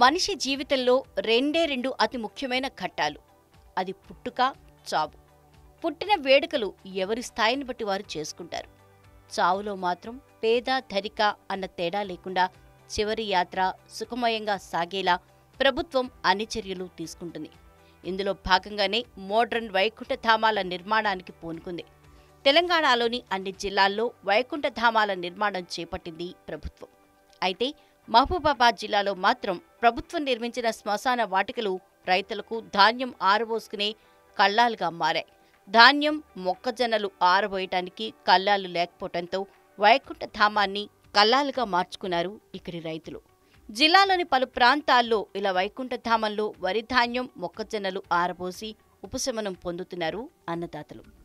మనిషి జీవితంలో రెండే రెండు అతి ముఖ్యమైన ఘట్టాలు అది పుట్టుక చావు పుట్టిన వేడుకలు ఎవరి స్థాయిని బట్టి వారు చేసుకుంటారు చావులో మాత్రం పేద ధరిక అన్న తేడా లేకుండా చివరి యాత్ర సుఖమయంగా సాగేలా ప్రభుత్వం అన్ని చర్యలు తీసుకుంటుంది ఇందులో భాగంగానే మోడ్రన్ వైకుంఠధామాల నిర్మాణానికి పూనుకుంది తెలంగాణలోని అన్ని జిల్లాల్లో వైకుంఠధామాల నిర్మాణం చేపట్టింది ప్రభుత్వం అయితే మహబూబాబాద్ జిల్లాలో మాత్రం ప్రభుత్వం నిర్మించిన శ్మశాన వాటికలు రైతులకు ధాన్యం ఆరబోసుకునే కళ్ళాలుగా మారాయి ధాన్యం మొక్కజొన్నలు ఆరబోయటానికి కళ్ళాలు లేకపోవడంతో వైకుంఠ ధామాన్ని కల్లాలుగా మార్చుకున్నారు ఇక్కడి రైతులు జిల్లాలోని పలు ప్రాంతాల్లో ఇలా వైకుంఠ ధామంలో వరి ధాన్యం మొక్కజొన్నలు ఆరబోసి ఉపశమనం పొందుతున్నారు అన్నదాతలు